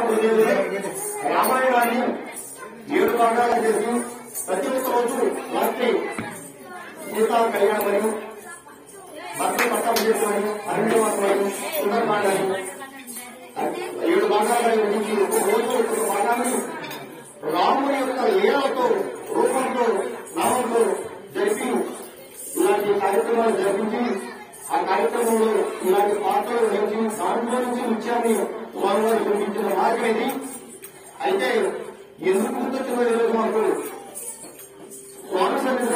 గురుదేవులే రామాయణాన్ని ఏడు భాగాలు చేసి ప్రతి ఒక్క రోజు రాత్రి సీతా కళ్యాణమని భక్తి పట్టాభిషేకమని అరణ్యవాసమని సుందరకాండని ఏడు భాగాలను గురించి ఒక్కొక్క రోజు ఒక్కొక్క భాగాన్ని రాముని యొక్క లీలలతో రూపంతో నామంతో జరిపి ఇలాంటి కార్యక్రమాలు జరిపించి ఆ కార్యక్రమంలో ఇలాంటి పాత్రలు నుంచి దాంట్లో నుంచి నృత్యాన్ని స్వామివారు చూపించిన మార్గం ఇది అయితే ఎందుకు గుర్తొచ్చిందో ఈరోజు మాకు స్వామి సన్నిధ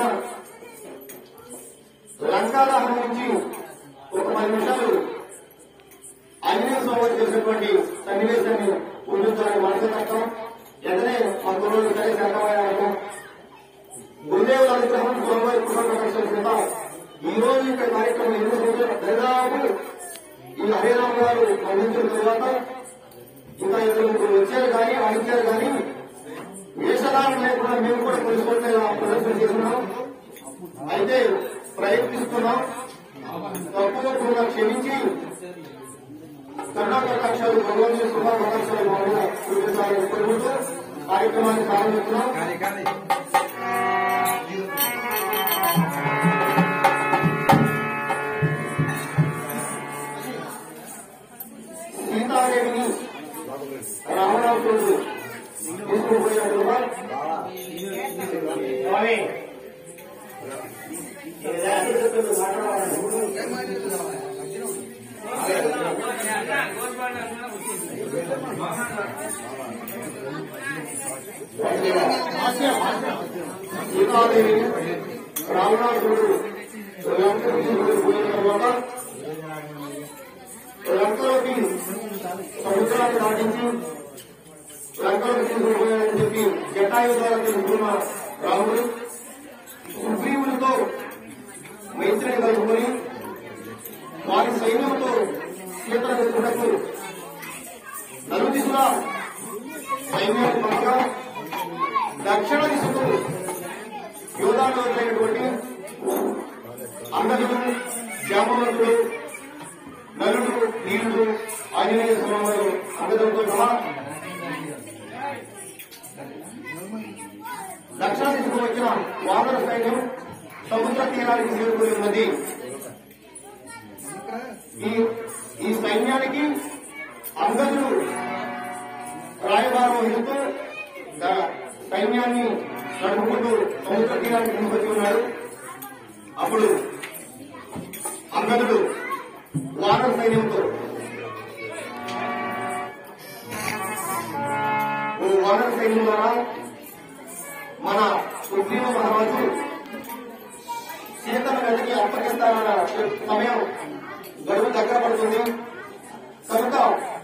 లంకాదహనం నుంచి ఒక పది నిమిషాలు ఆంజనేయ స్వామి చేసినటువంటి సన్నివేశాన్ని ఊహించాలని మనసు కష్టం వెంటనే మా గురువులు సరే శాంతమయ్యాము గురుదేవుల అనుగ్రహం గురువారి కృష్ణ చేత ఈ రోజు ఇక్కడ కార్యక్రమం ఎందుకు చేశారు? దాదాపు ఈ హరిరామ్ గారు అందించిన తర్వాత ఇంకా ఇద్దరు ముగ్గురు వచ్చారు కానీ ఆడించారు కానీ వేషధారణ లేకుండా మేము కూడా తెలుసుకుంటే ప్రదర్శన చేస్తున్నాం అయితే ప్రయత్నిస్తున్నాం తప్పుగా కూడా క్షమించి కర్ణాటక కక్షలు భగవంతుని శుభాకాంక్షలు మామూలుగా చూపించాలని కోరుకుంటూ కార్యక్రమాన్ని ప్రారంభిస్తున్నాం సీతాదేవిని రావణాసురుడు తీసుకుపోయినట్టుగా స్వామి నేను శాస్త్రజ్ఞులు మాట్లాడాలని సీతాదేవి రావణాసురుడు లంకకు తీసుకుపోయిన తర్వాత లంకలోకి సముద్రాన్ని దాటించి లంకలోకి తీసుకుపోయాడని చెప్పి జటాయుధాలను తీసుకున్న రాముడు సుగ్రీవులతో మైత్రిని కలుపుకొని వారి సైన్యంతో సీతను ఎత్తుటకు నలుదిశలా సైన్యాన్ని పంపగా దక్షిణ దిశకు యోధాలోనైనటువంటి అంగదుడు జామవంతుడు నలుడు నీళ్లు ఆంజనేయ స్వామి అంగదుడితో సహా దక్షిణ దిశకు వచ్చిన వానర సైన్యం సముద్ర తీరానికి చేరుకుని ఉన్నది ఈ ఈ సైన్యానికి అంగదుడు రాయబారం వహిస్తూ ద- సైన్యాన్ని నడుపుకుంటూ సముద్ర తీరానికి తీసుకొచ్చి ఉన్నాడు అప్పుడు అంగదుడు వానర సైన్యంతో ఓ వానర సైన్యం ద్వారా మన సుగ్రీవ మహారాజు సీతను వెతికి అప్పగిస్తానన్న సమయం గడువు దగ్గర పడుతుంది కనుక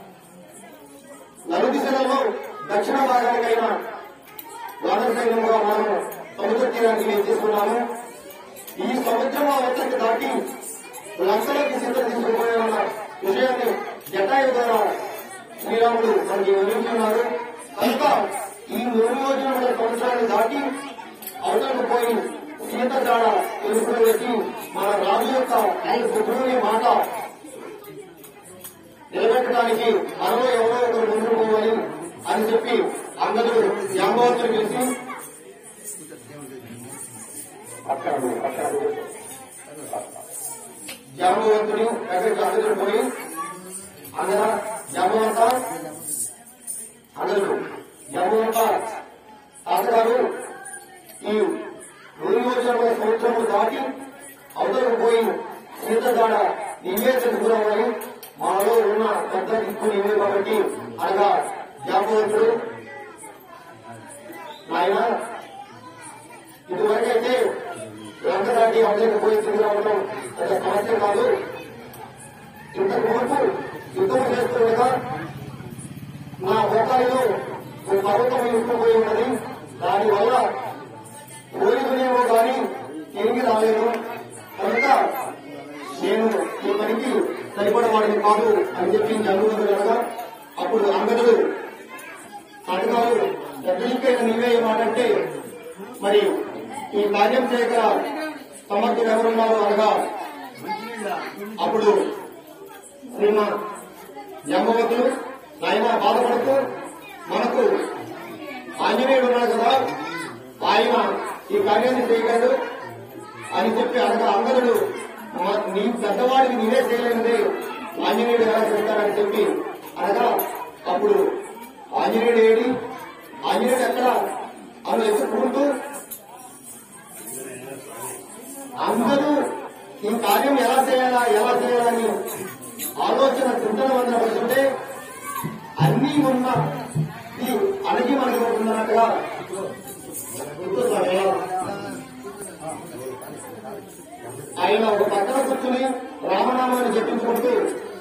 నలుదిశలలో దక్షిణ భాగానికైన వానర సైన్యంగా మనం సముద్ర తీరానికి మేము తీసుకున్నాము ఈ సముద్రం అవతరికి దాటి లంకలోకి సీత తీసుకుపోయామన్న విషయాన్ని జటాయు ద్వారా శ్రీరాముడు మనకి వివరించున్నారు కనుక ఈ మూడు రోజుల సంవత్సరాన్ని దాటి అవతలకు పోయి సీత జాడ తెలుసుకుని వచ్చి మన రాజు యొక్క పుత్రుని మాట నిలబెట్టడానికి మనలో ఎవరో ఒకరు ముందుకు పోవాలి అని చెప్పి అంగదుడు జాంబవంతుడు పిలిచి అక్కడ అక్కడ జాంబవంతుడు దగ్గరికి అంగదుడు పోయి అందర జాంబవంత అందరు జాంబవంత తాతగారు ఈ నూరు రోజుల సంవత్సరము దాటి అవతలకు పోయి సీత దాడ నీవే తెలుసుకున్నామని మనలో ఉన్న పెద్ద దిక్కు నీవే కాబట్టి అనగా జాంబవంతుడు నాయన ఇదివరకైతే లంక దాటి అవతలకు పోయి తిరిగి రావడం పెద్ద సమస్య కాదు ఇంతకు మునుపు యుద్ధం చేస్తుండగా నా హోకాయిలో ఒక పర్వతం ఇరుక్కుపోయి ఉన్నది దానివల్ల పోయినేమో కానీ తిరిగి రాలేను కనుక నేను ఈ పనికి సరిపడవాడిని కాదు అని చెప్పి జరుగుతుంది కనుక అప్పుడు అంగదుడు అడగారు ఎద్దరికైన నీవే ఈ మాట అంటే మరి ఈ కార్యం చేయగల సమర్థులు ఎవరున్నారు అనగా అప్పుడు శ్రీమా జమ్మవతులు నా ఆయన బాధపడుతూ మనకు ఆంజనేయుడు ఉన్నాడు కదా ఆయన ఈ కార్యాన్ని చేయగలడు అని చెప్పి అనగా అందరుడు "మా- నీ పెద్దవాడికి నీవే చేయలేనిదే ఆంజనేయుడు ఎలా చేస్తాడని చెప్పి అనగా అప్పుడు ఆంజనేయుడు ఏడి ఆంజనేయుడు ఎక్కడ అని ఎత్తుకుంటూ అందరూ ఈ కార్యం ఎలా చేయాలా ఎలా చేయాలని ఆలోచన చింతన వల్ల పడుతుంటే అన్నీ ఉన్న ఈ అణగి మనకి ఉంటున్నట్టుగా గుర్తుస్తాడే ఆయన ఒక పక్కన కూర్చుని రామనామాన్ని చెప్పించుకుంటూ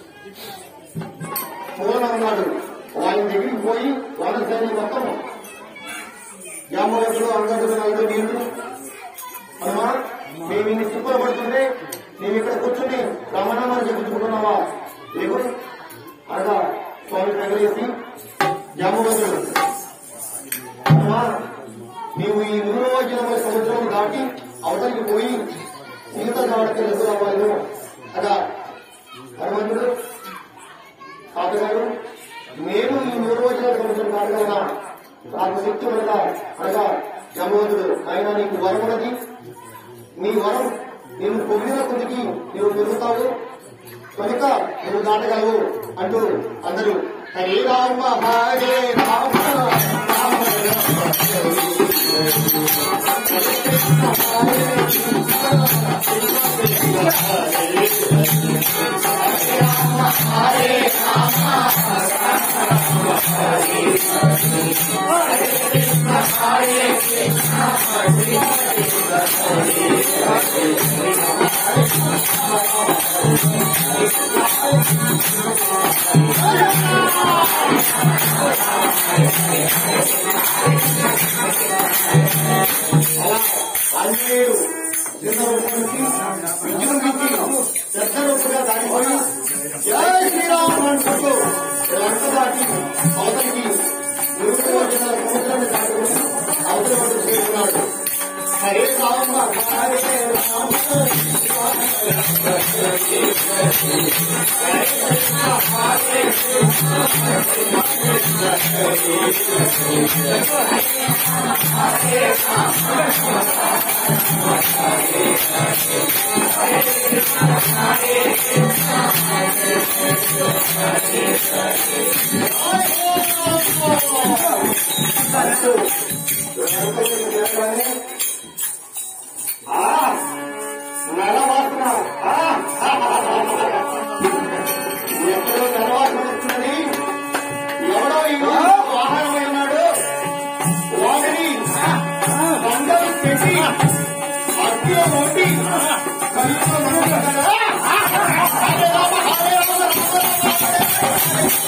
పూర్ణ ఉన్నాడు ఆయన దగ్గరికి పోయి వాళ్ళ సైన్యం మొత్తం జామగడ్డలు అంగడులు ఐదు నీళ్లు అమ్మా మేము ఇన్ని తిప్పలు పడుతుంటే మేము ఇక్కడ కూర్చుని రమణామాన్ని చెప్పించుకుంటున్నావా లేవు అనగా స్వామి తగిలేసి జామగడ్డలు అమ్మా నీవు ఈ నూరు వచ్చిన సంవత్సరం దాటి అవతలికి పోయి మిగతా కాబట్టి ఎదురవ్వాలి అదా హనుమంతుడు తాతగారు నేను ఈ నూరు రోజుల సంవత్సరం కాదు కదా నాకు శక్తి వల్ల అనగా జమవంతుడు ఆయన నీకు వరం ఉన్నది నీ వరం నేను పొగిడిన కొద్దికి నీవు పెరుగుతావు కనుక నువ్వు దాటగలవు అంటూ అందరూ హరే రామ హరే రామ రామ అలా ఆంజనేయుడు చిన్న రూపానికి విజృంభించి పెద్ద రూపుగా దాటిపోయి జై శ్రీరామ్ అనుకుంటూ లంక దాటి అవతలికి నూరు వచ్చిన సముద్రాన్ని దాటుకుని అవతలి వరకు చేరుకున్నాడు హరే రామ హరే రామ అంటూ లంకలోకి చేరగానే, ఆ నరవాసన ఆ, ఎక్కడో నరవాసన వస్తున్నది ఎవడో ఈ రోజు వాహనమై ఉన్నాడు వాడిని దండలు పెట్టి అగ్గిలో కొట్టి కలుపులో నూరుకుంటాడు. హరే రామ, హరే రామ, రామ రామ,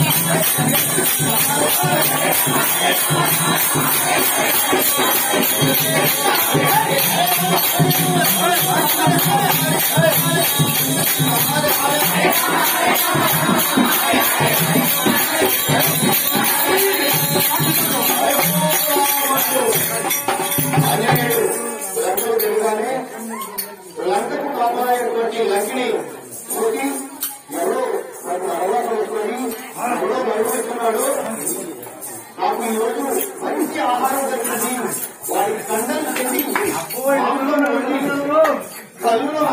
ఆంజనేయుడు లంకకు తిరగగానే లంకకు కాపాడేటువంటి లంకిని చూసి ఎవరో నాకు అలవాటు వస్తుంది ఎవరో గర్వస్తున్నాడు నాకు ఈ రోజు మంచి ఆహారం దొరికింది వారికి కండలు తిండి మాంసం వండి కళ్ళులో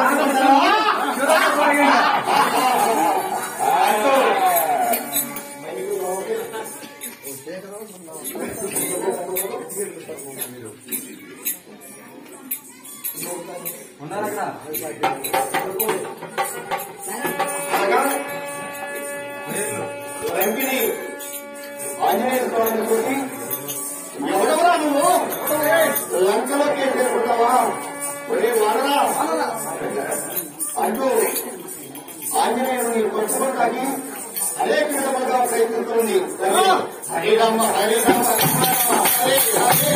అనగా లంకిని ఆంజనేయ స్వామిని చూసి ఎవడవరా నువ్వు లంకలోకి చేరుకుంటావా ఒరే వాడరా అంటూ ఆంజనేయుని పట్టుకోవడానికి అనేక విధములుగా ప్రయత్నిస్తుంది హరే రామ హరే రామ రామ రామ, హరే హరే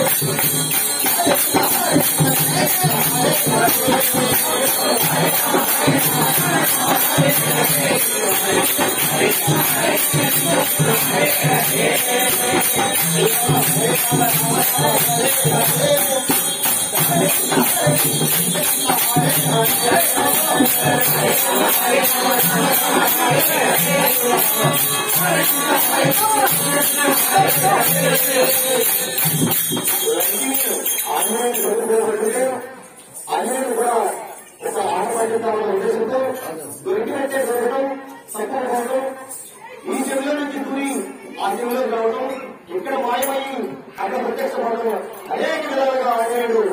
Hare ఆంజనేయుడు దొరికిపోతుంటే ఆంజనేయుడు కూడా ఒక ఆట పట్టించాలన్న ఉద్దేశంతో దొరికినట్టే దొరకడం తక్కువ పోవడం ఈ చెవిలో నుంచి దూరి ఆ చెవిలోకి రావడం ఇక్కడ మాయమయ్యి అక్కడ ప్రత్యక్షపడడం అనేక విధాలుగా ఆంజనేయుడు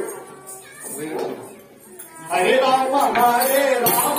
హరే రామ హరే రామ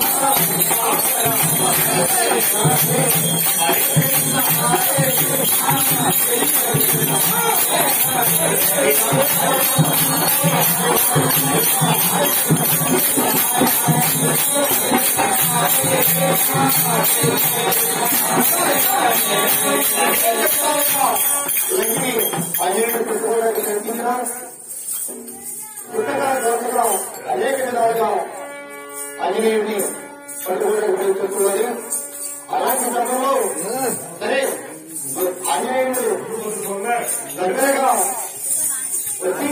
ఇవన్నీ ఆంజనేయుడు పెట్టుకోవడానికి కనిపించిన పుట్టగా దొరకగా అనేక విధాలుగా ఆంజనేయుడిని పట్టుకోవడానికి ప్రయత్నిస్తున్నది అలాంటి సమయంలో సరే ఆంజనేయుడు దగ్గరగా వచ్చి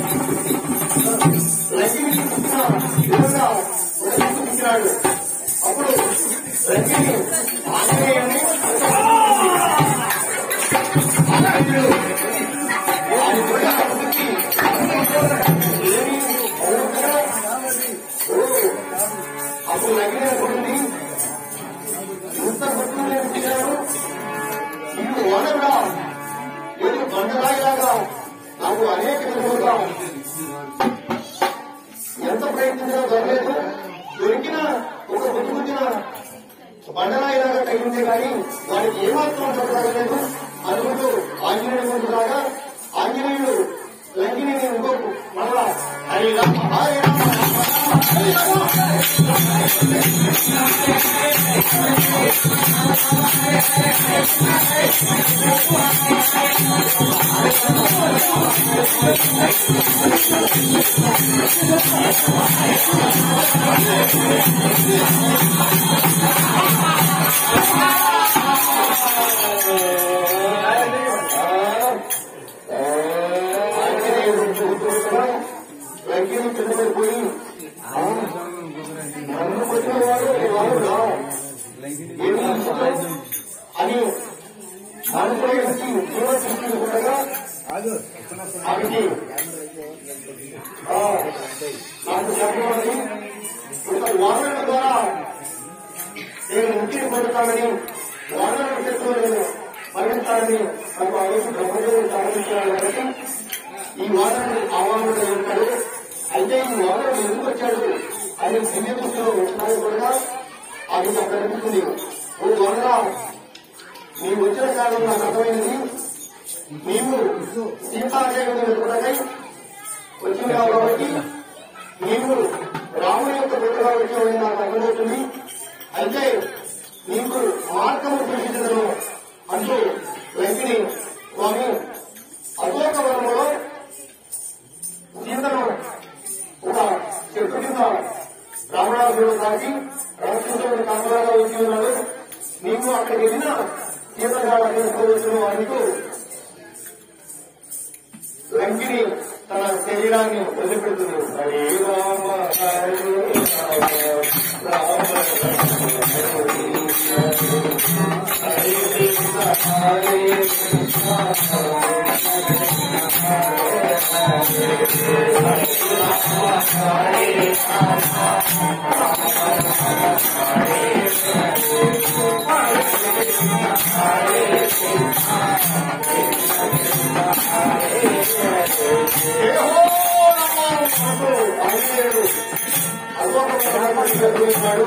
లంకిని చూసిన విధంగా ఉదయించినాడు అప్పుడు లంకిని ఆంజనేయుడిని ఆంజనేయుడు ఆయన కూడా అభివృద్ధి అప్పుడు లగ్నటువంటి ఇంత పట్టుకునే పుట్టినాడు ఇల్లు ఓనరుడా ఏదో బండరాయిలాగా నాకు అనేక విధములుగా ఎంత ప్రయత్నించినా దొరకలేదు దొరికిన ఒక బుద్ధిబుద్ధిన బండరాయిలాగా తగిలిందే కానీ వాడికి ఏమాత్రం దొరకలేదు అనుకుంటూ ఆంజనేయుడు ముందులాగా ఆంజనేయుడు లంకిని ఇంకో మళ్ళా హరి రామ హరి రామ హరి రామ లంకిని కిందపడిపోయి నన్ను కొట్టినవాడు వాడు ఏమి ఇష్టం అని అనుకోవడానికి జీవశక్తిని ఆమెకి ఆ, నాకు చెప్పమని ఒక వాదన ద్వారా నేను ముక్తిని పొందుతానని వాదన విషయంలో నేను మరణిస్తానని నాకు ఆ రోజు బ్రహ్మదేవుడు ప్రారంభించాడు కాబట్టి ఈ వాదన ఆహ్వానుడు ఉంటాడు అయితే ఈ వాదన ఎందుకు వచ్చాడు ఆయన దివ్య దృష్టిలో ఉంటున్నాడు కూడా అది నాకు అనిపిస్తుంది ఓ వాదన నీవు వచ్చిన కారణం నాకు అర్థమైనది నీవు సీతాదేవిని వెతుకుటకై వచ్చినావు కాబట్టి నీవు రాముని యొక్క బిడ్డగా వచ్చావని నాకు అర్థమవుతుంది అయితే నీకు మార్గము చూపించదను అంటూ వెంకని స్వామి అశోక వనములో సీతను ఒక చెట్టు కింద రామరాజుడు దాటి రామకృష్ణుడు కామరాగా వచ్చి ఉన్నాడు నీవు అక్కడికి వెళ్ళిన సీతగా తీసుకోవచ్చును అంటూ లంకిని తన శరీరాన్ని వదిలిపెడుతుంది హరే రామ హరే రామ రామ హరే కృష్ణ హరే అశోకుడు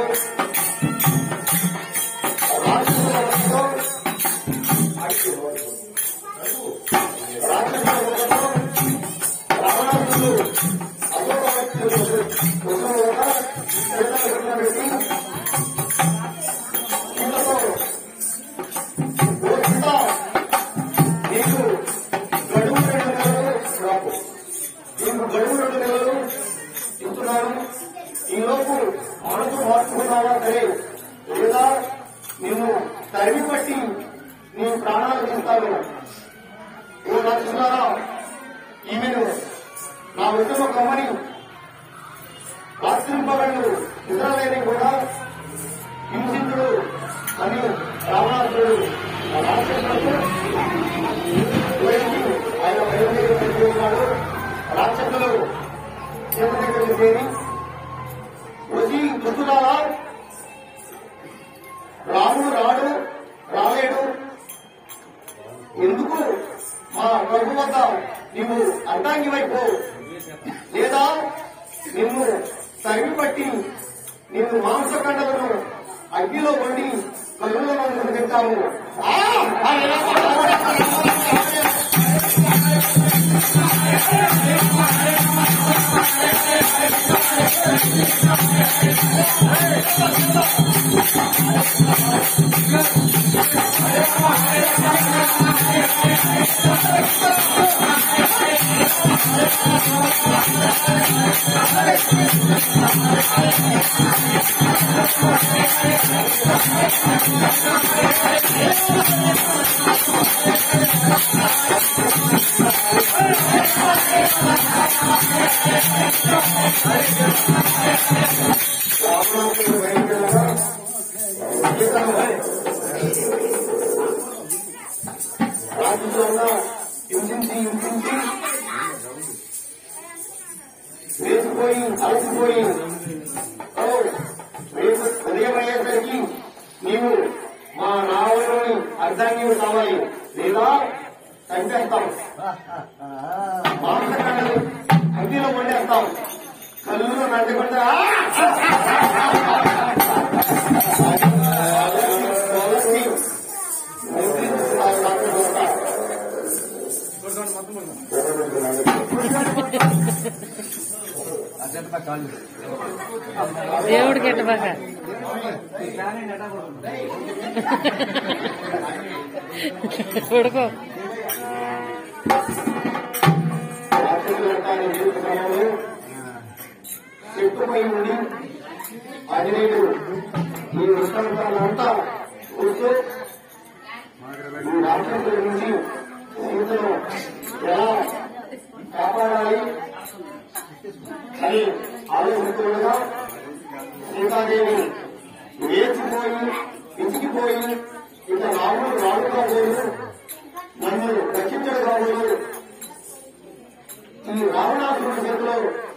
నీకు గడువు రెండు నెలలు రాకు నీకు గడువు రెండు నెలలు ఇస్తున్నాను ఈలోపు మనసు మార్చుకున్నావా సరే లేదా నిన్ను తరిమి పట్టి నీ ప్రాణాలు తీస్తాను ఓ నడుచున్నారా ఈమెను నా ఉద్యమ కమ్మని ఆశ్రయింపబడు ఇతరులని కూడా హింసించుడు అని రావణాసుడు రాక్షసుడు చేరి వచ్చి దుస్తులారా రాముడు రాడు రాలేడు ఎందుకు మా ప్రభు వద్ద నీవు అడ్డాంగి వైపు లేదా నిన్ను తరిమి పట్టి నిన్ను మాంసకండలను అగ్నిలో వండి కళ్ళలో వండుకుని తింటాము ఆ! ఆ! రావణాసురుడు భయంకరంగా సీతను రాజులో హింసించి హింసించి వేసిపోయి అలసిపోయి ఓ, రేపు ఉదయం అయ్యేసరికి నీవు మా నావలోని అర్ధాంగి కావాలి లేదా చంపేస్తాం మాంసకాలను అగ్నిలో వండేస్తాం కళ్ళు నడకుండా దేవుడికి ఎట్టబాక పడుకో చెట్టుపై ఉండి ఆంజనేయుడు ఈ వృత్తాంతాలంతా చూస్తూ ఈ రాక్షసుల నుంచి సీతను ఎలా కాపాడాలి అని ఆలోచిస్తుండగా సీతాదేవి లేచిపోయి పిచ్చికిపోయి ఇక రాముడు రాడు కాబోదు నన్ను రక్షించడు కాబోదు ఈ రావణాసురుడి చేతిలో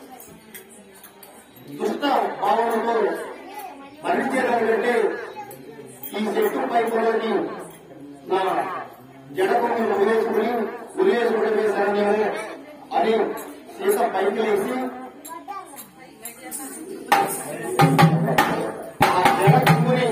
దుష్ట భావనతో మరణించేదానికంటే ఈ చెట్టు పై పొలకి నా జడకొండను ఉరేసుకుని ఉరేసుకోవడమే సరైనము అని సీత పైకి లేచి ఆ జడకొంగుని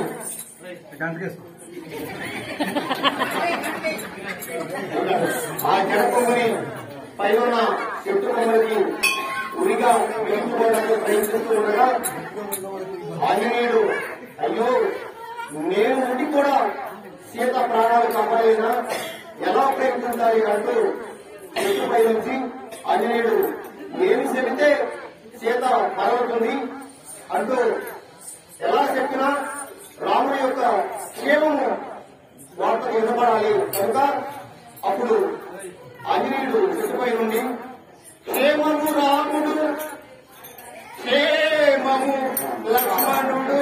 ఆ జడకొంగుని పై ఉన్న చెట్టు కొమ్మలకి ఉరిగా వేయించుకోవడానికి ప్రయత్నిస్తూ ఉండగా ఆంజనేయుడు అయ్యో నేను ఉండి కూడా సీత ప్రాణాలు కాపాడలేనా ఎలా ప్రయత్నించాలి అంటూ చెట్టుపై నుంచి ఆంజనేయుడు ఏమి చెబితే సీత పరవుతుంది అంటూ ఎలా చెప్పినా రాముడి యొక్క క్షేమము వార్త వినపడాలి కనుక అప్పుడు ఆంజనేయుడు చెట్టుపై నుండి క్షేమము రాముడు క్షేమము లక్ష్మణుడు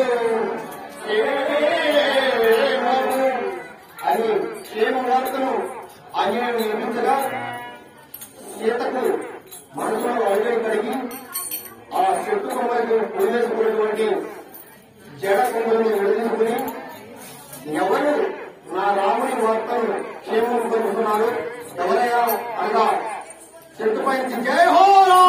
క్షేమము అని క్షేమ వార్తను ఆంజనేయుడు నిర్మించగా సీతకు మనసులో అడిగే కలిగి ఆ చెట్టు కొమ్మలకు వదిలేసుకున్నటువంటి జడ కొమ్మలను విడదీసుకుని ఎవరు నా రాముడి వార్తను క్షేమం పొందుతున్నారు ఎవరయ్యా అనగా చెట్టుపై నుంచి జయ హో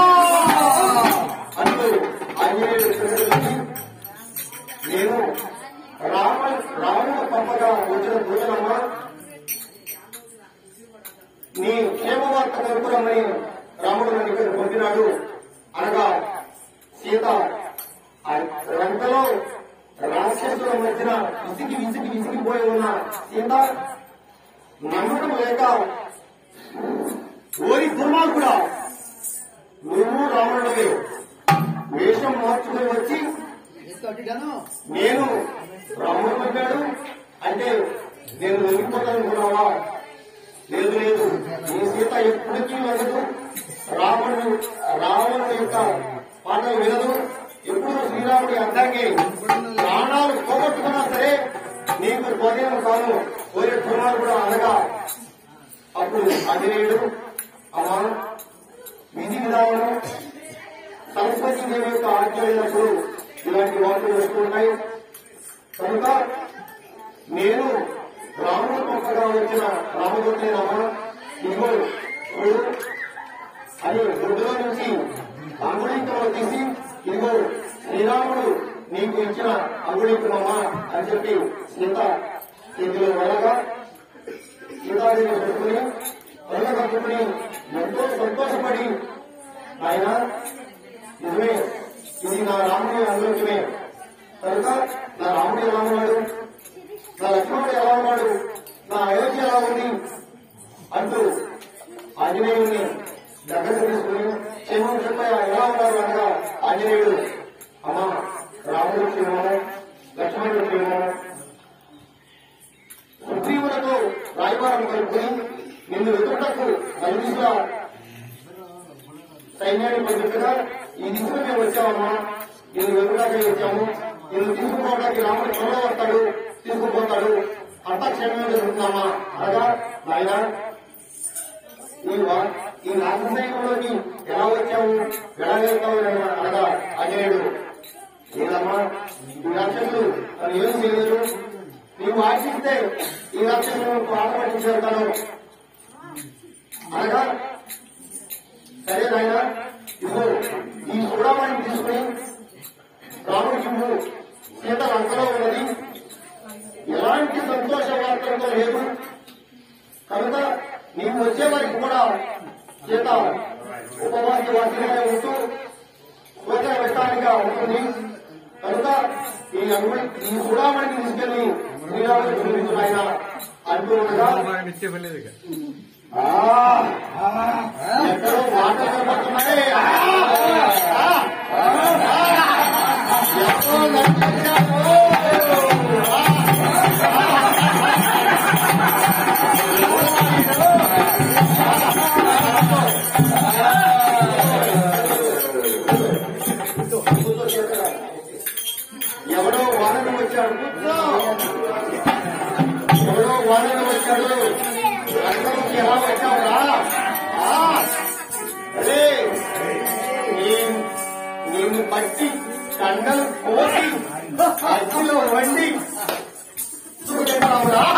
అంటూ ఆంజనేయుడు చెట్టుకి నేను రామ రాముడు పంపగా వచ్చిన భోజనమ్మ నీ క్షేమ వార్త కొనుక్కురమ్మని రాముడు నన్ను ఇక్కడ పంపినాడు అనగా సీత ఆ రంకలో రాక్షసుల మధ్యన విసిగి విసిగి విసిగిపోయి ఉన్న సీత నమ్మకం లేక ఓరి దుర్మార్గుడా నువ్వు రావణుడివే వేషం మార్చుకుని వచ్చి నేను రాముడు పంపాడు అంటే నేను లొంగిపోతానుకున్నావా లేదు లేదు నీ సీత ఎప్పటికీ వెళ్ళదు రాముడు రావణుడి యొక్క పాటలు వినదు ఎప్పుడు శ్రీరాముడి అర్థానికి ప్రాణాలు పోగొట్టుకున్నా సరే నీకు స్వదేశం కాను కోరే ధర్మాలు కూడా అనగా అప్పుడు ఆంజనేయుడు అమ్మా విధి విధానం సరస్వతి దేవి యొక్క ఆజ్ఞ లేనప్పుడు ఇలాంటి వార్తలు వస్తూ ఉన్నాయి కనుక నేను రాముడు పక్కగా వచ్చిన రామదూతేనమ్మా ఇదిగో చూడు అని గుడ్డులో నుంచి అంగుళింకలో తీసి ఇదిగో శ్రీరాముడు నీకు ఇచ్చిన అంగుళింకమమ్మా అని చెప్పి సీత ఇందులో వెళ్ళగా సీతాదేవి పెట్టుకుని వల్ల కట్టుకుని ఎంతో సంతోషపడి ఆయన నిజమే ఇది నా రాముడి అనుభవమే కనుక నా రాముడు ఎలా ఉన్నాడు నా లక్ష్మణుడు ఎలా ఉన్నాడు నా అయోధ్య ఎలా ఉంది అంటూ ఆంజనేయుడిని దగ్గర తీసుకుని క్షేమం చెప్పయ్య ఎలా ఉన్నారు అనగా ఆంజనేయుడు అమ్మా రాముడు క్షేమము లక్ష్మణుడు క్షేమము సుగ్రీవులతో రాయబారం కలుపుకుని నిన్ను వెతుటకు నలుగురుగా సైన్యాన్ని పంపించగా ఈ దిశలో మేము వచ్చామమ్మా నిన్ను వెతుటానికి వచ్చాము నిన్ను తీసుకుపోవడానికి రాముడు త్వరలో వస్తాడు తీసుకుపోతాడు అంతా క్షేమంగా జరుగుతున్నామా అనగా నాయన ఈ వా- ఈ రాజసైన్యంలోకి ఎలా వచ్చాము ఎలా వెళ్తాము అని అనగా ఆంజనేయుడు లేదమ్మా ఈ రాక్షసులు తను ఏం చేయలేదు నీవు ఆశిస్తే ఈ రాక్షసులను పాట పట్టించి వెళ్తాను అనగా సరే నాయన ఇదిగో ఈ చూడమని తీసుకుని రాముడి చూడు సీత లంకలో ఉన్నది ఎలాంటి సంతోష వార్తలతో లేదు కనుక నీవు వచ్చే వారికి కూడా సీత ఉపవాసి వాసిగా ఉంటూ గోచర పెట్టాలిగా ఉంటుంది కనుక ఈ అనుమతి ఈ చూడమని తీసుకెళ్లి శ్రీరాముడు చూపించిన ఆయన అంటూ ఉండగా ఆ, ఎక్కడో మాట కనబడుతున్నాయి. ఆ, ఆ, ఆ, ఆ, ఎక్కడో కనిపించారు. ఎవడో వానరు వచ్చాడు ఎవడో వానరు వచ్చాడు రంగంకి ఎలా వచ్చావురా ఆ, అరే నీ- నిన్ను పట్టి కండలు కోసి అగ్గిలో వండి చూడేవావురా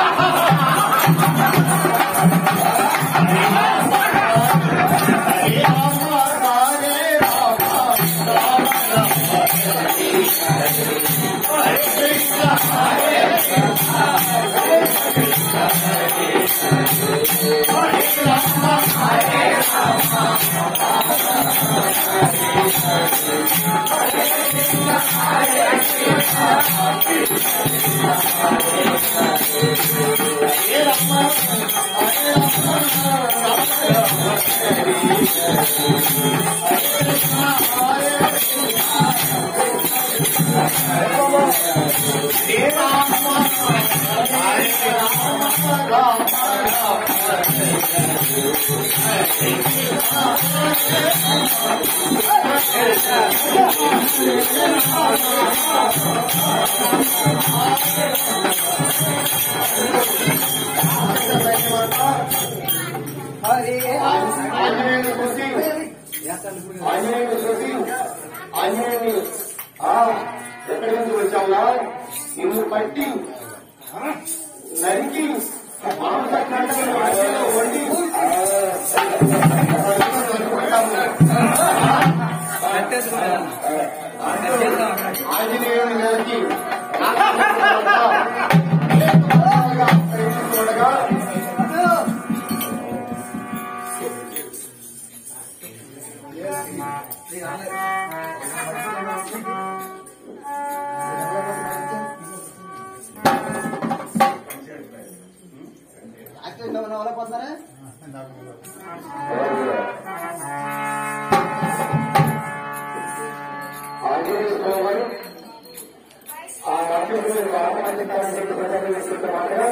హరే రామ హరే రామ రామ రామ ఆంజనేయుడు చూసి ఆంజనేయుడు చూసి ఆంజనేయుని ఆ ఎక్కడి నుంచి వచ్చావులా నిన్ను పట్టి నరికి మాంస కంటలు అగ్నిలో వండి ఆంజనేయుని నరికి చూడగా ఆంజనేయ స్వామి ఆ రాక్షసుని బాధపడిస్తారని చెప్పి ప్రజలు వేస్తుంటే మాత్రం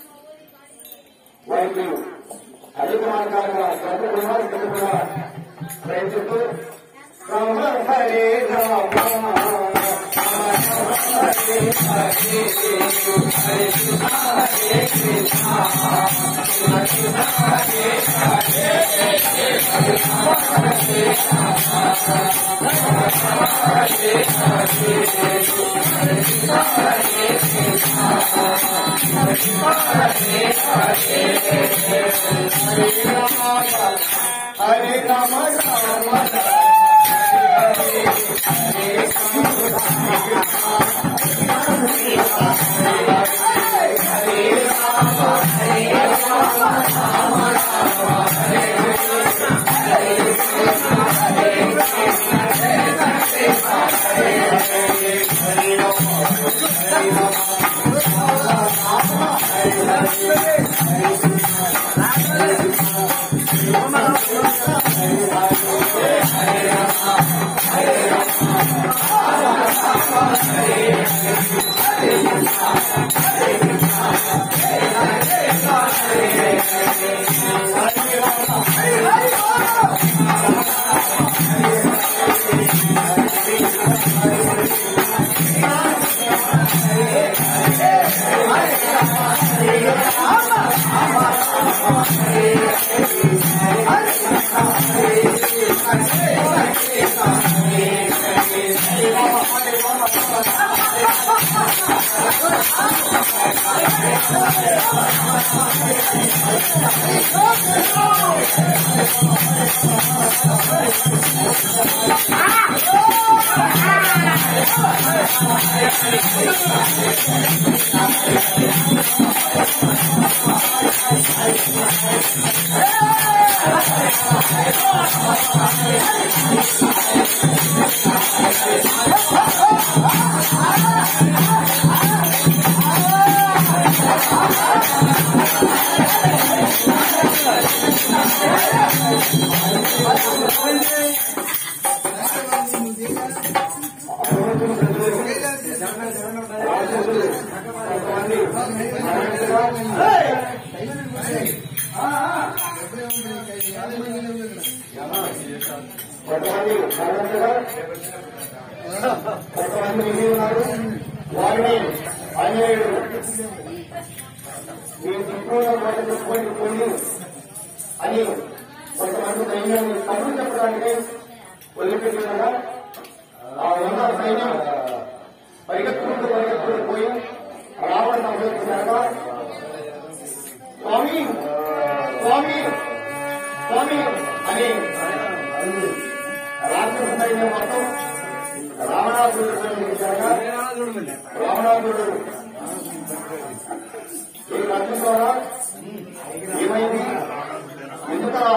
వారికి అధిక మార్గాలుగా స్వర్గ నివాసితులు కూడా ప్రయత్నిస్తూ రామ హరే రామ రామ హరే హరే హరే కృష్ణ హరే కృష్ణ కృష్ణ హరే హరే హరే రామ హరే రామ హరే రామ రామ కొంతమంది భగవంతుగా కొంతమంది మిగిలి ఉన్నారు వారిని ఆంజనేయుడు మీ దిక్కులో మాట చూసుకొని పోయి అని కొంతమంది సైన్యాన్ని కబురు చెప్పడానికి వదిలిపెట్టినగా ఆ ఉన్న సైన్యం పరిగెత్తుకుంటూ పరిగెత్తుకుంటూ పోయి రావణ సంహరించాక స్వామి స్వామి స్వామి అని రాక్షస సైన్యం మొత్తం రావణాసురుడు సంహరించాక రావణాసురుడు ఈ రాక్షసారా ఏమైంది ఎందుకలా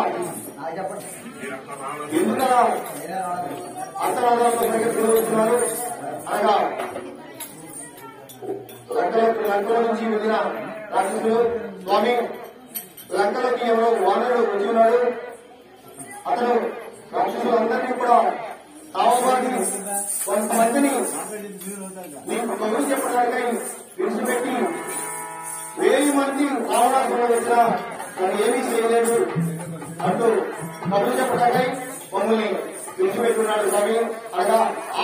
ఎందుకలా అంతరాధారంతో పరిగెత్తుకుంటూ వస్తున్నారు అనగా లంకలో లంకలో నుంచి వెళ్ళిన రాక్షసులు స్వామి లంకలోకి ఎవరో వానరుడు వచ్చి ఉన్నాడు అతను రాక్షసులు అందరినీ కూడా కావబాటి కొంతమందిని మీకు కబురు చెప్పడానికై విడిచిపెట్టి వేయి మంది రావణాసులు వచ్చిన తను ఏమీ చేయలేదు అంటూ కబురు చెప్పడానికై మమ్మల్ని విడిచిపెట్టున్నాడు స్వామి అనగా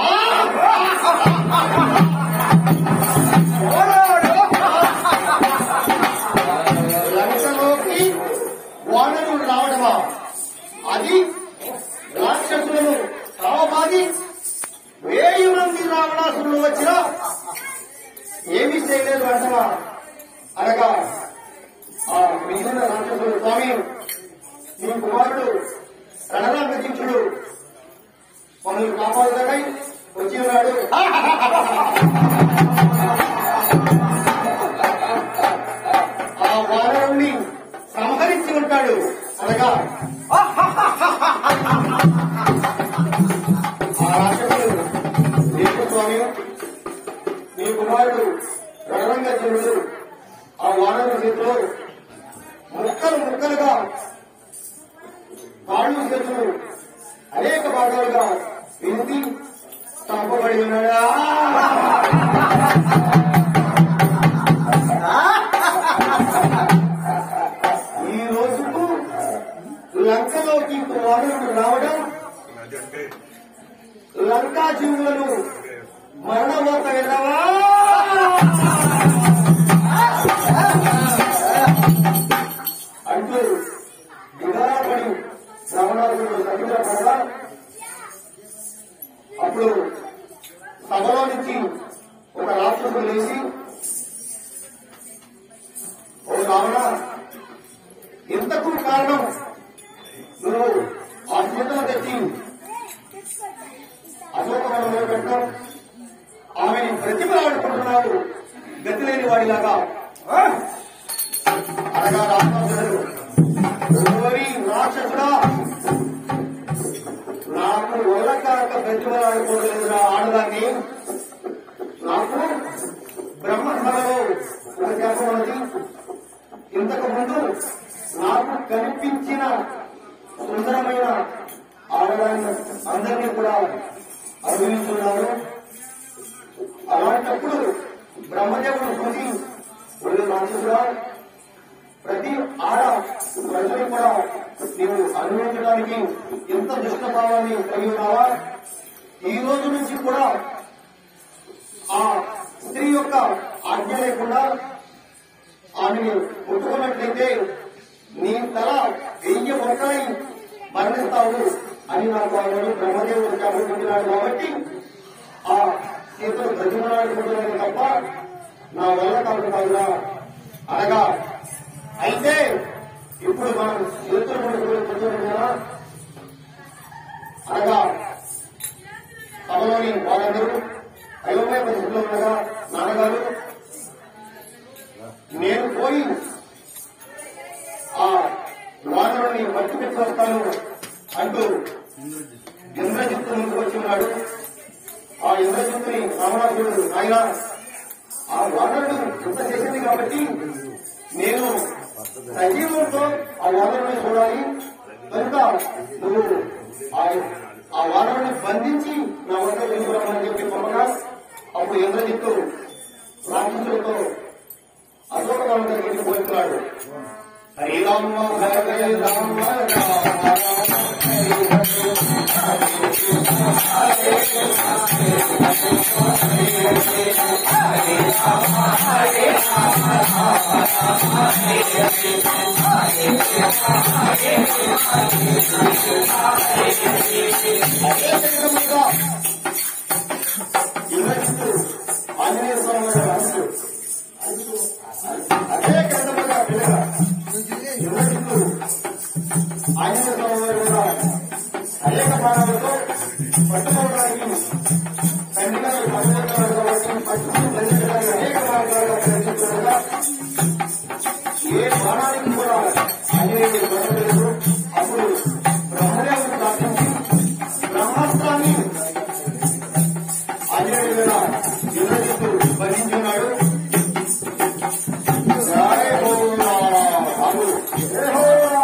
లంకలోకి వానరులు రావడమా అది రాక్షసులను కావబాది వేయి మంది రావణాసురులు వచ్చినా ఏమీ చేయలేదు అంటమా అనగా ఆ మిగిలిన రాక్షసుడు స్వామి మీ కుమారుడు రణరంగచించుడు మమ్మల్ని కాపాడుతాడై వచ్చి ఉన్నాడు ఆ వానరుణ్ణి సంహరించి ఉంటాడు అనగా ఆ రాక్షసుడు నీకు స్వామి నీ కుమారుడు రణరంగచంద్రుడు ఆ వానరు చేతిలో ముక్కలు ముక్కలుగా కాళ్ళు చేతులు అనేక భాగాలుగా వింటి చంపబడి ఉన్నాడా ఈ రోజుకు లంకలోకి వానరుడు రావడం లంకా జీవులను మరణమోత వెళ్ళవా అంటూ విధానపడి శ్రవణాసుడు సముద్రపడగా అప్పుడు ఇంతకు కారణం నువ్వు ఆ చేతులు తెచ్చి అశోకవనంలో పెట్టడం ఆమెని ప్రతిమలాడుకుంటున్నాడు గతి లేని వాడిలాగా ఆ? అనగా రామచంద్రుడు ఓరి రాక్షసుడా నాకు ఒళ్ళకారక ప్రతిమలాడుకోలేదురా ఆడదాన్ని నాకు బ్రహ్మసభలో ఒక శాపం ఉన్నది ఇంతకు ముందు నాకు కనిపించిన సుందరమైన ఆడదాన్ని అందరినీ కూడా అనుభవించున్నాను అలాంటప్పుడు బ్రహ్మదేవుడు చూసి ఒళ్ళు రాక్షసుడా ప్రతి ఆడ ప్రజలు కూడా నీవు అనుభవించడానికి ఎంత దుష్టభావాన్ని కలిగి ఉన్నావా ఈ రోజు నుంచి కూడా ఆ స్త్రీ యొక్క ఆజ్ఞ లేకుండా ఆమెను ముట్టుకున్నట్లయితే నీ తల వెయ్యి మొక్కలై మరణిస్తావు అని నాకు ఆయన బ్రహ్మదేవుడు చెప్పుకుంటున్నాడు కాబట్టి ఆ సీతలు బ్రతిమలాడుకుంటున్నాడు తప్ప నా వల్ల కాదు కాదురా అనగా అయితే ఇప్పుడు మనం చేతులు పడుకుని కూర్చోండి కదా అనగా సభలోని వాళ్ళందరూ అయోమయ పరిస్థితిలో ఉండగా నాన్నగారు నేను పోయి ఆ వానరుని మట్టి పెట్టి వస్తాను అంటూ ఇంద్రజిత్తు ముందుకు వచ్చి ఉన్నాడు ఆ ఇంద్రజిత్తుని రామరాజుడు ఆయన ఆ వానరుడు ఇంత చేసింది కాబట్టి నేను సజీవంతో ఆ వానరుని చూడాలి కనుక నువ్వు ఆ ఆ వానరుని బంధించి నా వద్ద తీసుకురామని చెప్పి పంపగా అప్పుడు ఇంద్రజిత్తు రాక్షసులతో అశోక రామ దగ్గరికి పోతున్నాడు హరి రామ హరే రామ ఇంద్రజిత్తు ఆంజనేయ స్వామి వారి అంశు అదే గ్రంథముగా పిల్లగా యువకులు ఆంజనేయ స్వామి వారు కూడా అనేక ప్రాణాలతో పట్టుకోవడానికి తండ్రి గారు పట్టుకుంటున్నారు కాబట్టి పట్టుకుని బంధించడానికి అనేక మార్గాలుగా ప్రయత్నిస్తుండగా ఏ బాణానికి కూడా ఆంజనేయుడు దొరకలేదు అప్పుడు బ్రహ్మదేవుడు ప్రార్థించి బ్రహ్మాస్త్రాన్ని ఆంజనేయుడు మీద యువజిత్తు బంధించున్నాడు జయ హోరా బాబు జయ హోరా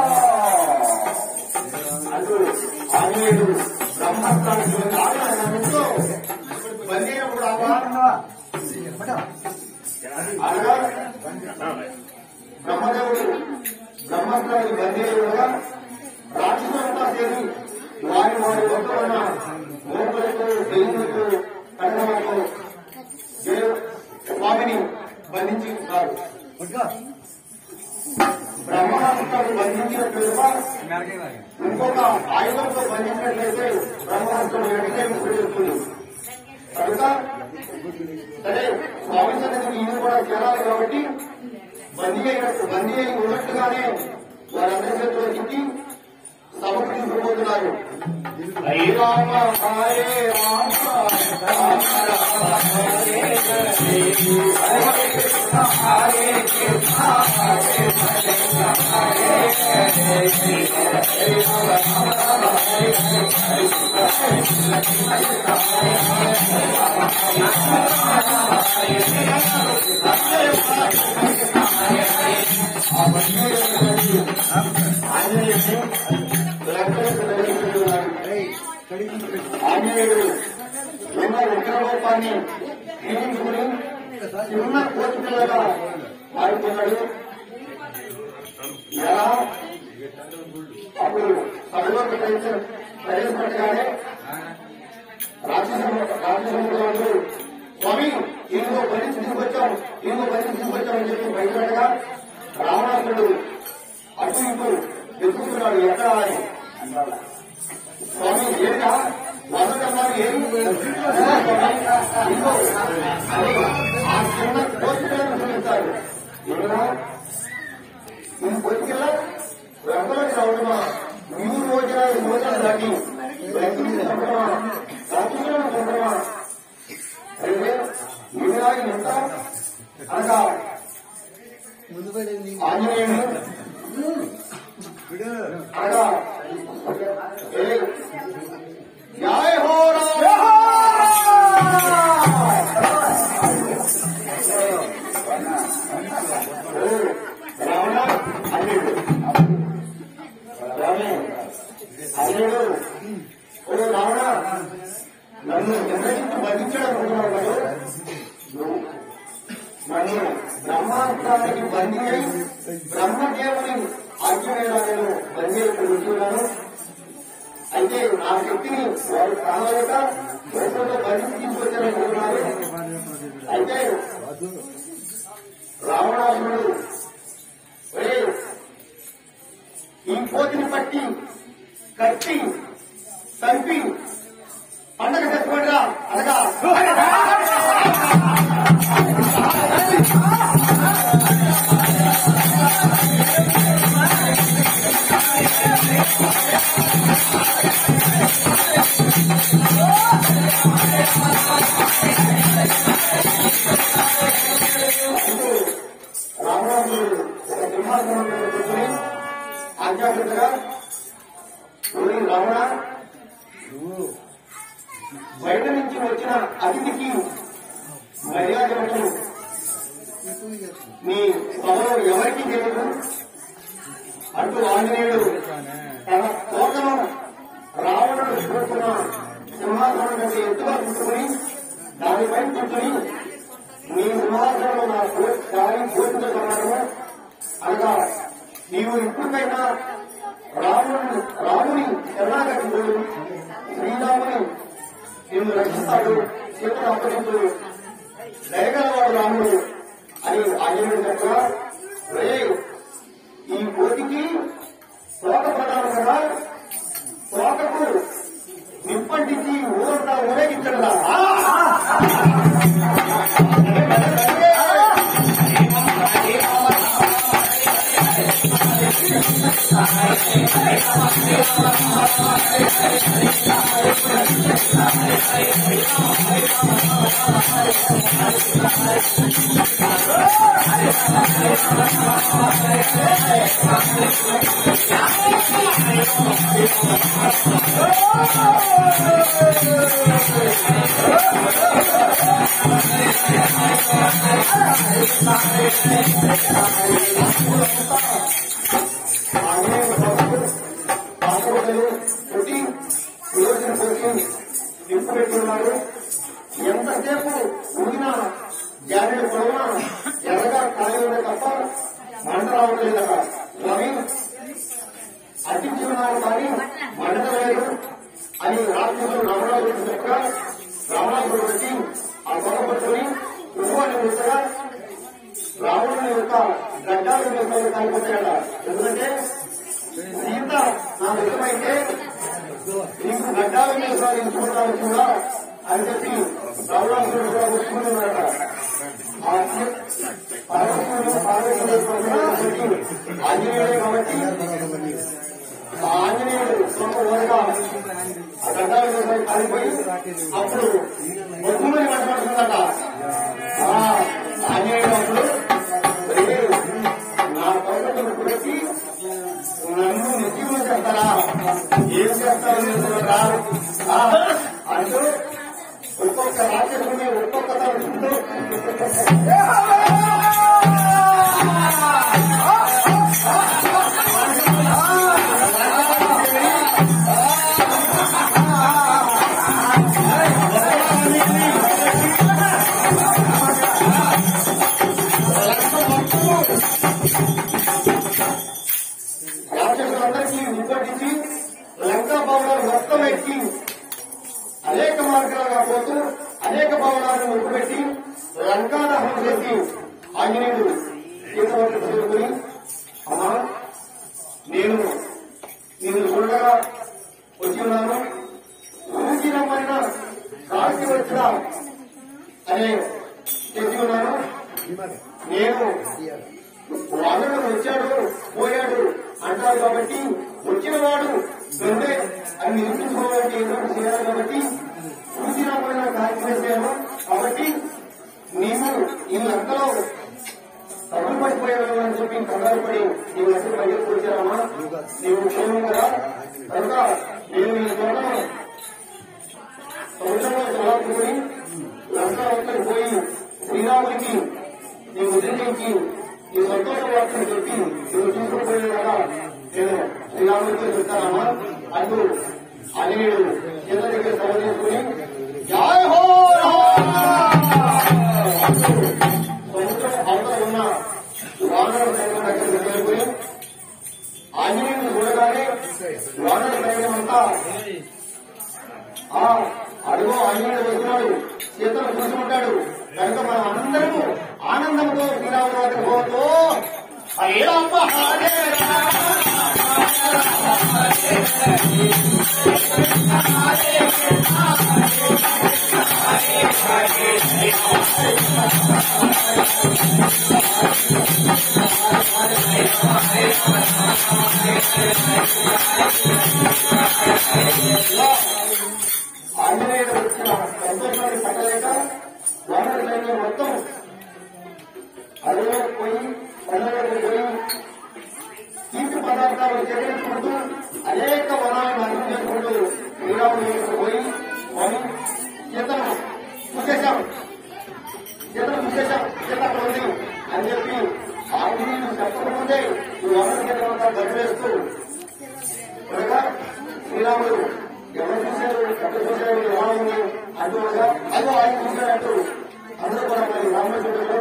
అంటూ ఆంజనేయుడు బ్రహ్మాస్త్రాన్ని చూసి ఆనందంతో బందీనప్పుడు అనగా బ్రహ్మదేవుడు బ్రహ్మాస్త్రానికి బందీయుడుగా రాక్షసులంతా చేరి వారి వారి గొప్పలైన మోపులకు దెయ్యులకు కడగలకు స్వామిని బంధించి ఉన్నారు బ్రహ్మహస్తాన్ని బంధించినట్లుగా ఇంకొక ఆయుధంతో బంధించినట్లయితే బ్రహ్మహస్తం వెంటనే ముక్కుతుంది కనుక సరే స్వామి సన్నిధికి ఇది కూడా చేరాలి కాబట్టి బందీ అయినట్టు బందీ అయి ఉన్నట్టుగానే వారందరి చేతిలో చిక్కి సభకు తీసుకుపోతున్నారు హరి రామ హరే రామ రామ రామ హరే హరే హరే కృష్ణ హరే కృష్ణ హరే కృష్ణ హరే హరే హరే రామ రామ హరే హరే హరే కృష్ణ కృష్ణ ఆంజనేయుడు ఉన్న ఉగ్రరూపాన్ని తీయించుకుని చిన్న కోరికలుగా మారిపోయాడు ఎలా అప్పుడు సభలోకి ప్రవేశ ప్రవేశపెట్టగానే రాక్షసుడు రాక్షసుడు వాళ్ళు స్వామి ఇంకో పని తీసుకొచ్చాం ఇంకో పని తీసుకొచ్చామని చెప్పి బయటపెట్టగా రావణాసుడు అటు ఇటు వెతుకుతున్నాడు ఎక్కడ అని స్వామి ఏంటా వదలన్నారు ఏం ఇంకో అని ఆ చిన్న కోరికలను చూపిస్తాడు ఏమన్నా ఈ కోరికల్లో దాటి లంకిని చంపడమా రాక్షసులను చంపడమా అయితే వీరాయి ఎంత అనగా ఆంజనేయుడు అనగా ఏ, జయ హో రావణ అల్లుడు రామే అల్లుడు ఓ రావణ నన్ను ఎవరికి బంధించడం అనుకున్నావు కదా నువ్వు నన్ను బ్రహ్మాంతానికి బందీ అయి బ్రహ్మదేవుని ఆజ్ఞానాలను బందీ కూర్చున్నాను అయితే నా శక్తిని వారు కావాలక లోపలతో బంధించి తీసుకొచ్చారనుకున్నారు అయితే రావణాసురుడు ఒరే ఈ కోతిని పట్టి కట్టి చంపి పండగ చేసుకోండిరా అనగా రామరాజుడు ఒక సింహాసనంలో కూర్చొని ఆజ్ఞాపించగా ఓరి రావణ బయట నుంచి వచ్చిన అతిథికి మర్యాద పెట్టు నీ సభలో ఎవరికి తెలియదు అంటూ ఆంజనేయుడు తన కోటను రావణుడు చూస్తున్న సింహాసనం కంటే ఎత్తుగా కూర్చుని దానిపై కూర్చుని నీ సింహాసనంలో నా గాలి కోరిక సమానము అనగా నీవు ఇప్పటికైనా రాముని రాముని శరణాగతి పోయి శ్రీరాముని నిన్ను రక్షిస్తాడు సీతను అప్పగించు దయగలవాడు రాముడు అని ఆంజనేయుడు చెప్పగా రే ఈ కోటికి తోక ప్రధానం కదా తోకకు నిప్పంటించి ఊరంతా ఊరేగించడదా ఆకుకూరలు కొట్టి రోజున కొట్టి నింపు పెట్టున్నారు ఎంతసేపు ఉడినా జాడీలు పొడవునా ఎర్రగా కాయలు తప్ప మంట రావట్లేదు కదా స్వామి అర్పించుకున్నారు కానీ మంట లేదు అని రాక్షసులు రామరాజు చెప్పగా రామరాజు పెట్టి ఆ గొడవ పట్టుకుని ఉప్పు ముచ్చగా రావణుని యొక్క గడ్డాలు వేసుకొని కనిపించాడ ఎందుకంటే సీత నా నిజమైతే నీకు గడ్డాల మీద సాధించుకుంటాను కూడా అని చెప్పి రావణాసురుడు కూడా ఒప్పుకుని ఉన్నాడట ఆ పార్వతీయుడు పార్వతీయుడు ఆంజనేయుడే కాబట్టి ఆ ఆంజనేయుడు సొంత ఊరగా ఆ గడ్డాల మీద కాలిపోయి అప్పుడు ఒప్పుమని మాట్లాడుతుందట ఆ ఆంజనేయుడు అప్పుడు "ఒరే, నా పర్వతం పెట్టి నన్ను నిత్యం చేస్తారా ఏం చేస్తారు మీరు రా? ఆ, అంటూ ఒక్కొక్క రాక్షసుని ఒక్కొక్క తరచుకుంటూ రాక్షసులందరికీ నిప్పటించి లంకా భవనాలు మొత్తం ఎక్కి అనేక మార్గాలుగా పోతూ అనేక భవనాలను ముట్టుపెట్టి లంకా దహనం చేసి ఆంజనేయుడు చేతబట్టి చేరుకుని అమ్మా నేను నేను చూడగా వచ్చి ఉన్నాను ఊరికి రమ్మని కాల్చి వచ్చినా అనే చేసి ఉన్నాను నేను వానరుడు వచ్చాడు పోయాడు అంటారు కాబట్టి వచ్చిన వాడు వెంటే అది నిరూపించుకోవాలంటే ఏదో ఒకటి చేయాలి కాబట్టి సూచనమైన కార్యక్రమం కాబట్టి నీవు ఈ లెక్కలో తప్పులు పడిపోయావు అని చెప్పి కంగారు పడి నీవు అసలు బయటకు వచ్చారమ్మా నీవు క్షేమం కదా కనుక నేను ఈ తోటను సంవత్సరంలో చలాపుకొని లంకా వద్దకు పోయి శ్రీరాముడికి నీవు ఉద్రేకించి ఈ సంతోష వార్తను చెప్పి నువ్వు తీసుకుపోయే కదా నేను శ్రీరాముడితో చెప్తానమ్మా అంటూ ఆంజనేయుడు కింద దగ్గర సభ చేసుకుని జయ హో సముద్రం అవతల ఉన్న వానర సైన్యం దగ్గరికి వెళ్ళిపోయి ఆంజనేయుడు చూడగానే వానర సైన్యం అంతా ఆ అడుగు ఆంజనేయుడు వస్తున్నాడు సీతను చూసుకుంటాడు కనుక మనం అందరము ఆనందంతో శ్రీరాముడు వద్ద పోతూ హరే రామ హరే ఆంజనేయుడు వచ్చిన సంతోషాన్ని పట్టలేక వానర సైన్యం మొత్తం అడవిలోకి పోయి కొండలోకి పోయి తీపి పదార్థాలు సేకరించుకుంటూ అనేక వనాలను అర్థం చేసుకుంటూ శ్రీరాముడు దగ్గరకు పోయి మరి సీతను చూసేశాం సీతను చూసేశాం సీత అక్కడ ఉంది అని చెప్పి ఆంజనేయుడు చెప్పకముందే ఈ వనరు సైన్యమంతా గడివేస్తూ అనగా శ్రీరాముడు ఎవరు చూశారు ఎక్కడ చూశారు ఎలా ఉంది అంటూ ఉండగా అదో ఆయన చూశాడంటూ అందరూ కూడా మరి రాముడు చూడలో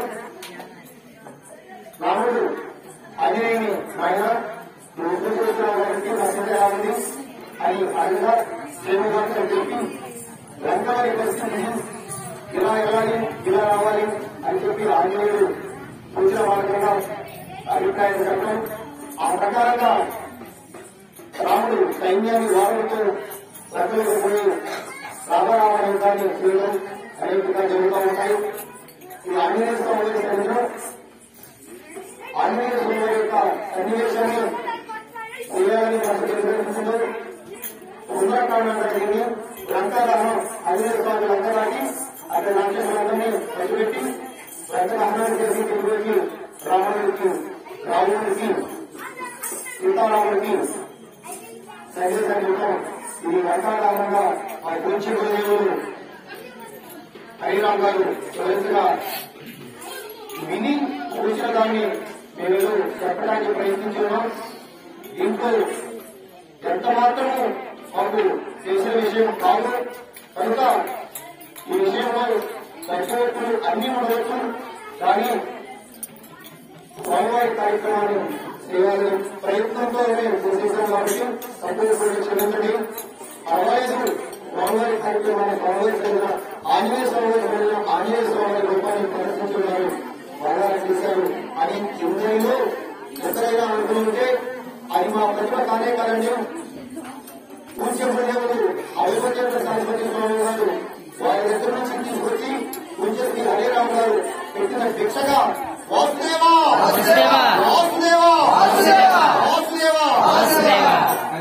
రాముడు ఆంజనేయుని ఆయన నువ్వు ఎప్పుడు చూస్తున్నావు కాబట్టి వసతి ఎలా ఉంది అని అడిగా శ్రీనివాసం చెప్పి లంకవారి పరిస్థితి ఇలా వెళ్ళాలి ఇలా రావాలి అని చెప్పి ఆంజనేయుడు సూచన మార్గంగా అభిప్రాయం చెప్పడం ఆ ప్రకారంగా రాముడు సైన్యాన్ని వారులతో లక్కలకు పోయి రామరామ యుద్ధాన్ని చేయడం అనేకగా జరుగుతూ ఉంటాయి ఈ ఆంజనేయ స్వామి సన్నిధిలో ఆంజనేయ స్వామి యొక్క సన్నివేశాన్ని చేయాలని మనకు తెలియజేస్తుందో సుందరకాండం జరిగింది లంకాదహనం ఆంజనేయ స్వామి లంక దాటి అక్కడ రాక్షసులందరినీ పసిపెట్టి లంక దహనాన్ని చేసి తిరిగి రాముడికి రాముడికి సీతారాముడికి సైన్య సంగీతం ఇది వర్షాకాలంగా ఆ గురించి గురుదేవులు హరిరామ్ గారు చివరిగా విని చూసిన దాన్ని మేము చెప్పడానికి ప్రయత్నించున్నాం దీంట్లో ఎంత మాత్రము మాకు తెలిసిన విషయం కాదు కనుక ఈ విషయంలో సరిపోతులు అన్ని ఉండవచ్చు కానీ స్వామివారి కార్యక్రమాన్ని చేయాలని ప్రయత్నంతో మేము చేసేసాం కాబట్టి సంపూర్ణ కూడా క్షమించండి అరవై ఐదు స్వామివారి కార్యక్రమాన్ని స్వామివారి జరిగిన ఆంజనేయ స్వామి జరిగిన ఆంజనేయ స్వామి రూపాన్ని ప్రదర్శించున్నారు బాగా చేశారు అని ఇంద్రియంలో ఎక్కడైనా అనుకుంటే అది మా ప్రతిభ కానే కాదండి పూజ్య ప్రదేవులు అవిభజన సరస్వతి స్వామి గారు వారి దగ్గర నుంచి తీసుకొచ్చి పూజ్య శ్రీ హరేరామ్ గారు పెట్టిన భిక్షగా వాసుదేవా వాసుదేవా. వాసుదేవా వాసుదేవా వాసుదేవా వాసుదేవా.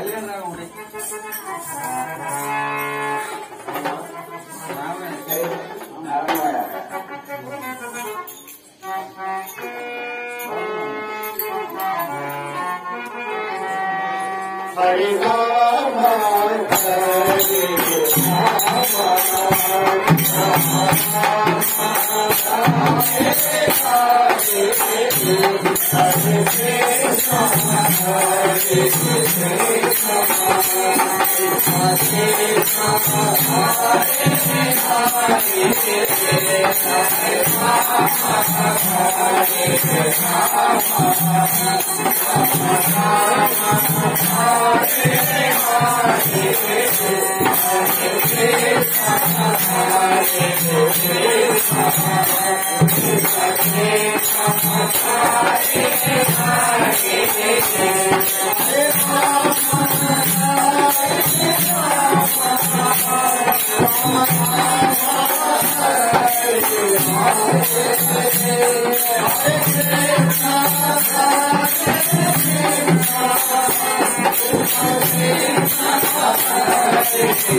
Hari Rama Hari Thank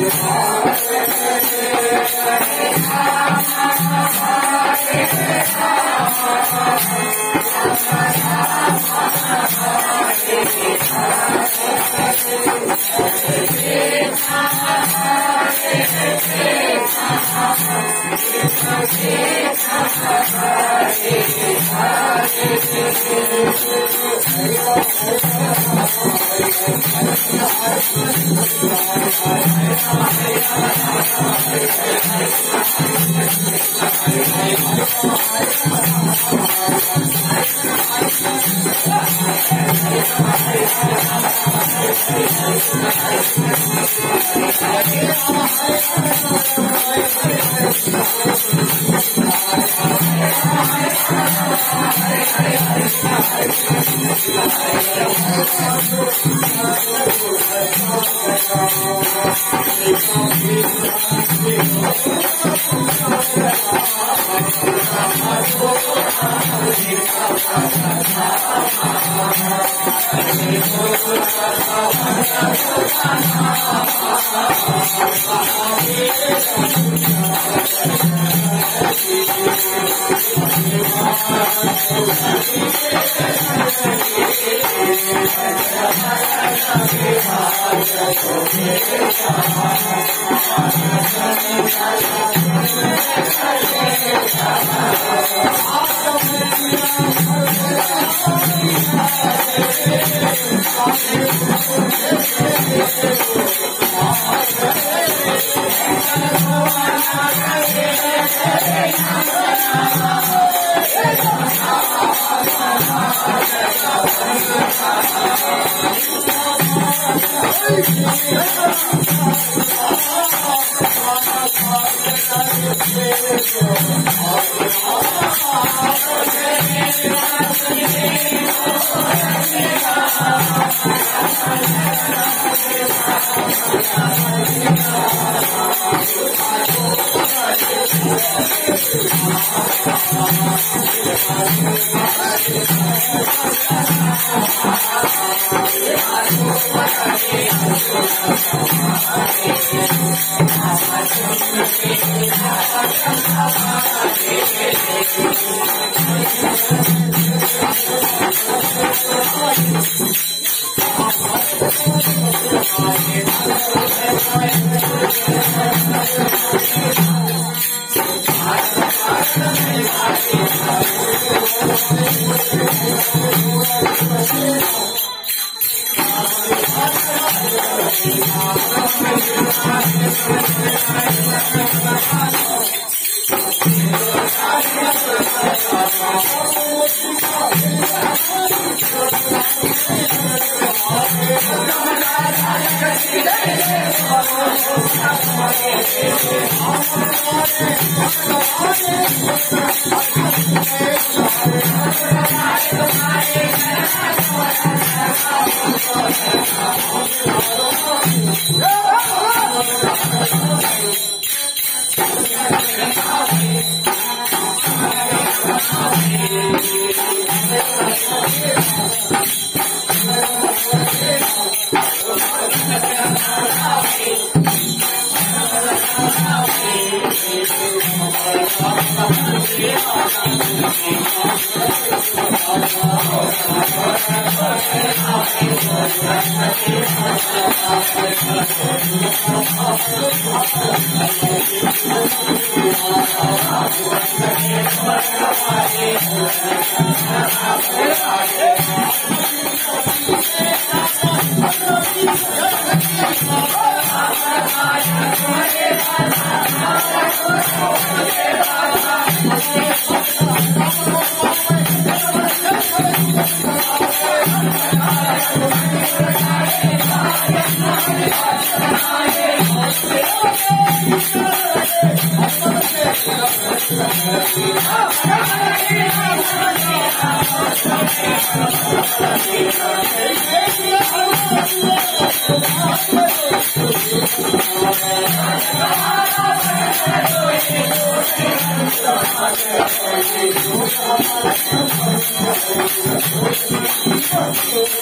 Thank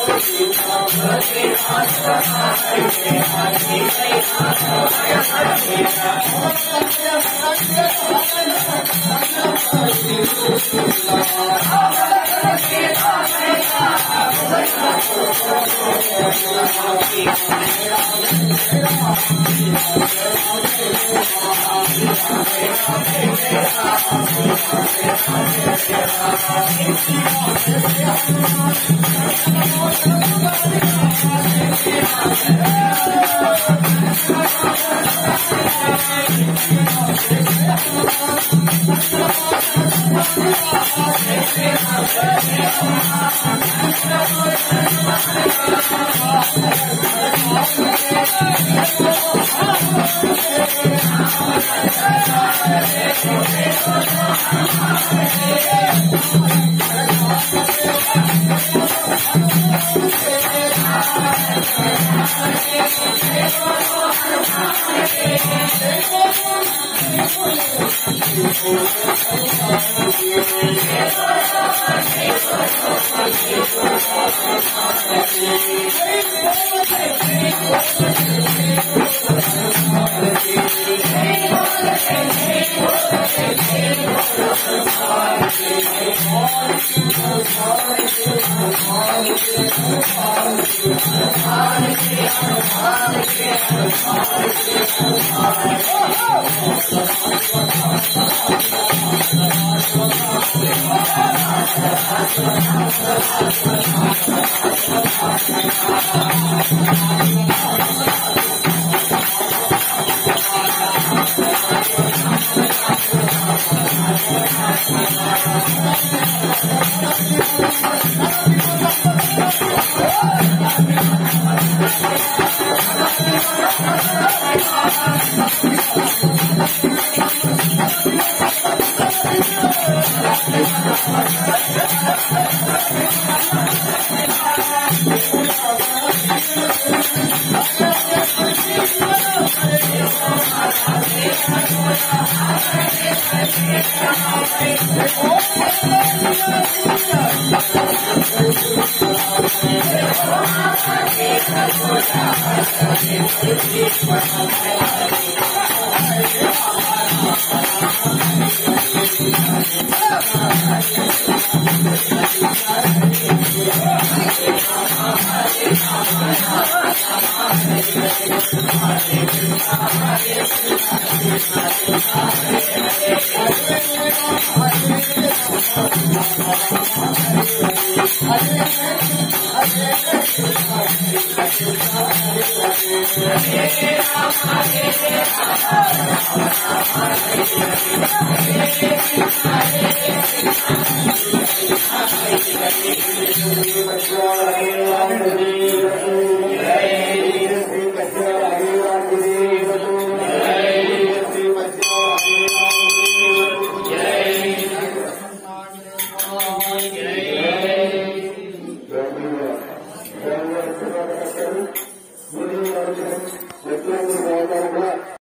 Hare